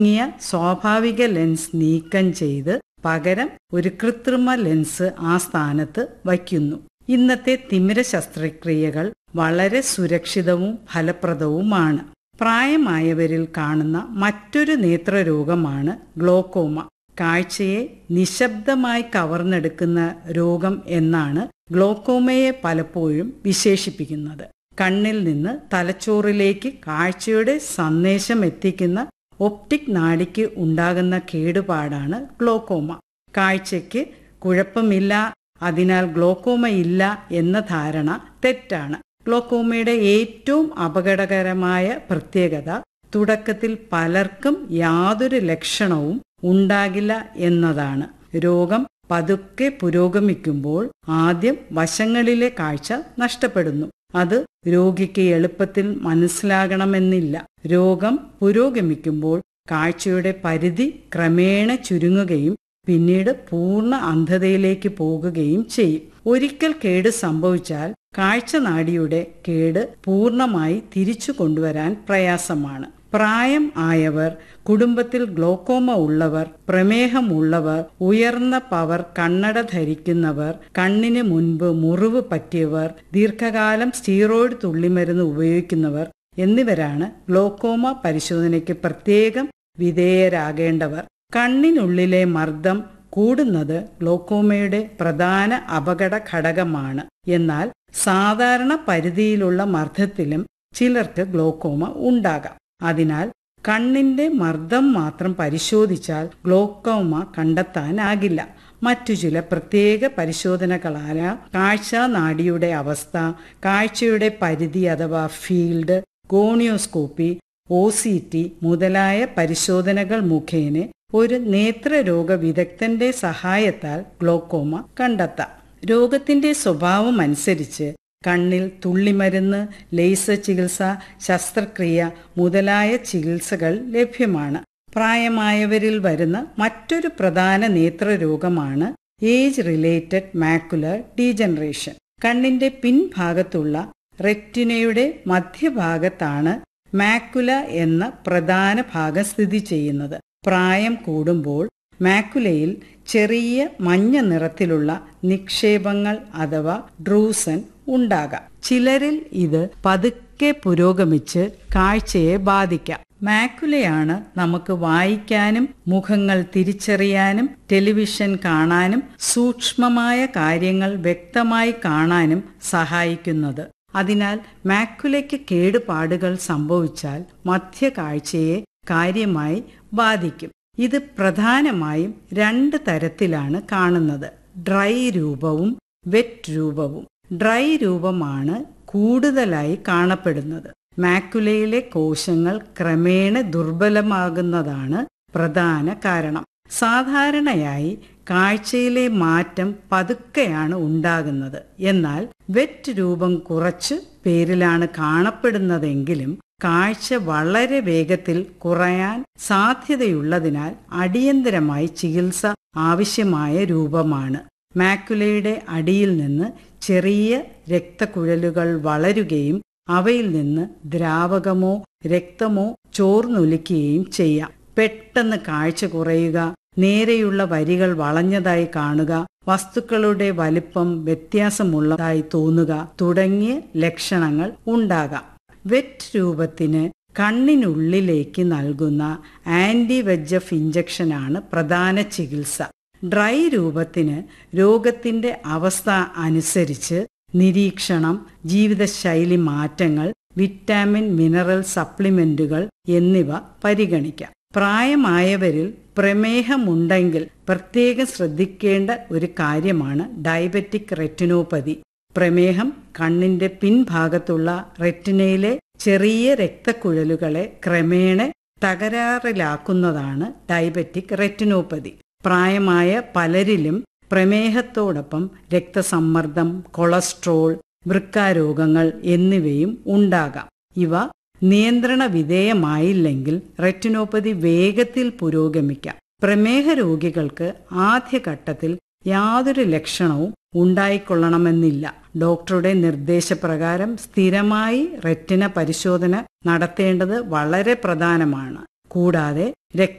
ഇങ്ങിയ സ്വാഭാവിക ലെൻസ് നീക്കം ചെയ്ത് പകരം ഒരു കൃത്രിമ ലെൻസ് ആ സ്ഥാനത്ത് വയ്ക്കുന്നു ഇന്നത്തെ തിമിര ശസ്ത്രക്രിയകൾ വളരെ സുരക്ഷിതവും ഫലപ്രദവുമാണ് പ്രായമായവരിൽ കാണുന്ന മറ്റൊരു നേത്രരോഗമാണ് ഗ്ലോക്കോമ കാഴ്ചയെ നിശബ്ദമായി കവർന്നെടുക്കുന്ന രോഗം എന്നാണ് ഗ്ലോക്കോമയെ പലപ്പോഴും വിശേഷിപ്പിക്കുന്നത് കണ്ണിൽ നിന്ന് തലച്ചോറിലേക്ക് കാഴ്ചയുടെ സന്ദേശം എത്തിക്കുന്ന ഒപ്റ്റിക് നാഡിക്ക് ഉണ്ടാകുന്ന കേടുപാടാണ് ഗ്ലോക്കോമ കാഴ്ചയ്ക്ക് കുഴപ്പമില്ല അതിനാൽ ഗ്ലോക്കോമ ഇല്ല എന്ന ധാരണ തെറ്റാണ് ഗ്ലോക്കോമയുടെ ഏറ്റവും അപകടകരമായ പ്രത്യേകത തുടക്കത്തിൽ പലർക്കും യാതൊരു ലക്ഷണവും ഉണ്ടാകില്ല എന്നതാണ് രോഗം പതുക്കെ പുരോഗമിക്കുമ്പോൾ ആദ്യം വശങ്ങളിലെ കാഴ്ച നഷ്ടപ്പെടുന്നു അത് രോഗിക്ക് എളുപ്പത്തിൽ മനസ്സിലാകണമെന്നില്ല രോഗം പുരോഗമിക്കുമ്പോൾ കാഴ്ചയുടെ പരിധി ക്രമേണ ചുരുങ്ങുകയും പിന്നീട് പൂർണ്ണ അന്ധതയിലേക്ക് പോകുകയും ചെയ്യും ഒരിക്കൽ കേട് സംഭവിച്ചാൽ കാഴ്ച നാഡിയുടെ കേട് പൂർണ്ണമായി തിരിച്ചു കൊണ്ടുവരാൻ പ്രയാസമാണ് പ്രായം ആയവർ കുടുംബത്തിൽ ഗ്ലോക്കോമ ഉള്ളവർ പ്രമേഹമുള്ളവർ ഉയർന്ന പവർ കണ്ണട ധരിക്കുന്നവർ കണ്ണിന് മുൻപ് മുറിവ് പറ്റിയവർ ദീർഘകാലം സ്റ്റീറോയിഡ് തുള്ളിമരുന്ന് ഉപയോഗിക്കുന്നവർ എന്നിവരാണ് ഗ്ലോക്കോമ പരിശോധനയ്ക്ക് പ്രത്യേകം വിധേയരാകേണ്ടവർ കണ്ണിനുള്ളിലെ മർദ്ദം കൂടുന്നത് ഗ്ലോക്കോമയുടെ പ്രധാന അപകട ഘടകമാണ് എന്നാൽ സാധാരണ പരിധിയിലുള്ള മർദ്ദത്തിലും ചിലർക്ക് ഗ്ലോക്കോമ ഉണ്ടാകാം അതിനാൽ കണ്ണിന്റെ മർദ്ദം മാത്രം പരിശോധിച്ചാൽ ഗ്ലോക്കോമ കണ്ടെത്താനാകില്ല മറ്റു ചില പ്രത്യേക പരിശോധനകളായ കാഴ്ച നാഡിയുടെ അവസ്ഥ കാഴ്ചയുടെ പരിധി അഥവാ field gonioscopy O C T മുതലായ പരിശോധനകൾ മുഖേന ഒരു നേത്രരോഗ വിദഗ്ധന്റെ സഹായത്താൽ ഗ്ലോക്കോമ കണ്ടെത്താം രോഗത്തിന്റെ സ്വഭാവം അനുസരിച്ച് കണ്ണിൽ തുള്ളിമരുന്ന് ലേസർ ചികിത്സ ശസ്ത്രക്രിയ മുതലായ ചികിത്സകൾ ലഭ്യമാണ് പ്രായമായവരിൽ വരുന്ന മറ്റൊരു പ്രധാന നേത്രരോഗമാണ് ഏജ് റിലേറ്റഡ് മാക്കുലർ ഡീജനറേഷൻ കണ്ണിന്റെ പിൻഭാഗത്തുള്ള റെറ്റിനയുടെ മധ്യഭാഗത്താണ് മാക്കുല എന്ന പ്രധാന ഭാഗം സ്ഥിതി ചെയ്യുന്നത് പ്രായം കൂടുമ്പോൾ മാക്കുലയിൽ ചെറിയ മഞ്ഞ നിറത്തിലുള്ള നിക്ഷേപങ്ങൾ അഥവാ ഡ്രൂസൻ ഉണ്ടാകാം ചിലരിൽ ഇത് പതുക്കെ പുരോഗമിച്ച് കാഴ്ചയെ ബാധിക്കാം മാക്കുലയാണ് നമുക്ക് വായിക്കാനും മുഖങ്ങൾ തിരിച്ചറിയാനും ടെലിവിഷൻ കാണാനും സൂക്ഷ്മമായ കാര്യങ്ങൾ വ്യക്തമായി കാണാനും സഹായിക്കുന്നത് അതിനാൽ മാക്കുലയ്ക്ക് കേടുപാടുകൾ സംഭവിച്ചാൽ മധ്യകാഴ്ചയെ കാര്യമായി ബാധിക്കും ഇത് പ്രധാനമായും രണ്ട് തരത്തിലാണ് കാണുന്നത് ഡ്രൈ രൂപവും വെറ്റ് രൂപവും ഡ്രൈ രൂപമാണ് കൂടുതലായി കാണപ്പെടുന്നത് മാക്കുലയിലെ കോശങ്ങൾ ക്രമേണ ദുർബലമാകുന്നതാണ് പ്രധാന കാരണം സാധാരണയായി കാഴ്ചയിലെ മാറ്റം പതുക്കെയാണ് ഉണ്ടാകുന്നത് എന്നാൽ വെറ്റ് രൂപം കുറച്ച് പേരിലാണ് കാണപ്പെടുന്നതെങ്കിലും കാഴ്ച വളരെ വേഗത്തിൽ കുറയാൻ സാധ്യതയുള്ളതിനാൽ അടിയന്തരമായി ചികിത്സ ആവശ്യമായ രൂപമാണ് മാക്കുലയുടെ അടിയിൽ നിന്ന് ചെറിയ രക്തക്കുഴലുകൾ വളരുകയും അവയിൽ നിന്ന് ദ്രാവകമോ രക്തമോ ചോർന്നൊലിക്കുകയും ചെയ്യാം പെട്ടെന്ന് കാഴ്ച കുറയുക നേരെയുള്ള വരികൾ വളഞ്ഞതായി കാണുക വസ്തുക്കളുടെ വലിപ്പം വ്യത്യാസമുള്ളതായി തോന്നുക തുടങ്ങിയ ലക്ഷണങ്ങൾ ഉണ്ടാകാം വെറ്റ് രൂപത്തിന് കണ്ണിനുള്ളിലേക്ക് നൽകുന്ന ആന്റി വെജഫ് ഇഞ്ചക്ഷനാണ് പ്രധാന ചികിത്സ ഡ്രൈ രൂപത്തിന് രോഗത്തിന്റെ അവസ്ഥ അനുസരിച്ച് നിരീക്ഷണം ജീവിതശൈലി മാറ്റങ്ങൾ വിറ്റാമിൻ മിനറൽ സപ്ലിമെന്റുകൾ എന്നിവ പരിഗണിക്കാം പ്രായമായവരിൽ പ്രമേഹമുണ്ടെങ്കിൽ പ്രത്യേകം ശ്രദ്ധിക്കേണ്ട ഒരു കാര്യമാണ് ഡയബറ്റിക് റെറ്റിനോപ്പതി പ്രമേഹം കണ്ണിന്റെ പിൻഭാഗത്തുള്ള റെറ്റിനയിലെ ചെറിയ രക്തക്കുഴലുകളെ ക്രമേണ തകരാറിലാക്കുന്നതാണ് ഡയബറ്റിക് റെറ്റിനോപ്പതി പ്രായമായ പലരിലും പ്രമേഹത്തോടൊപ്പം രക്തസമ്മർദ്ദം കൊളസ്ട്രോൾ വൃക്കാരോഗങ്ങൾ എന്നിവയും ഉണ്ടാകാം ഇവ നിയന്ത്രണ വിധേയമായില്ലെങ്കിൽ റെറ്റിനോപ്പതി വേഗത്തിൽ പുരോഗമിക്കാം പ്രമേഹ രോഗികൾക്ക് ആദ്യഘട്ടത്തിൽ യാതൊരു ലക്ഷണവും ഉണ്ടായിക്കൊള്ളണമെന്നില്ല ഡോക്ടറുടെ നിർദ്ദേശപ്രകാരം സ്ഥിരമായി റെറ്റിന പരിശോധന നടത്തേണ്ടത് വളരെ പ്രധാനമാണ് കൂടാതെ രക്ത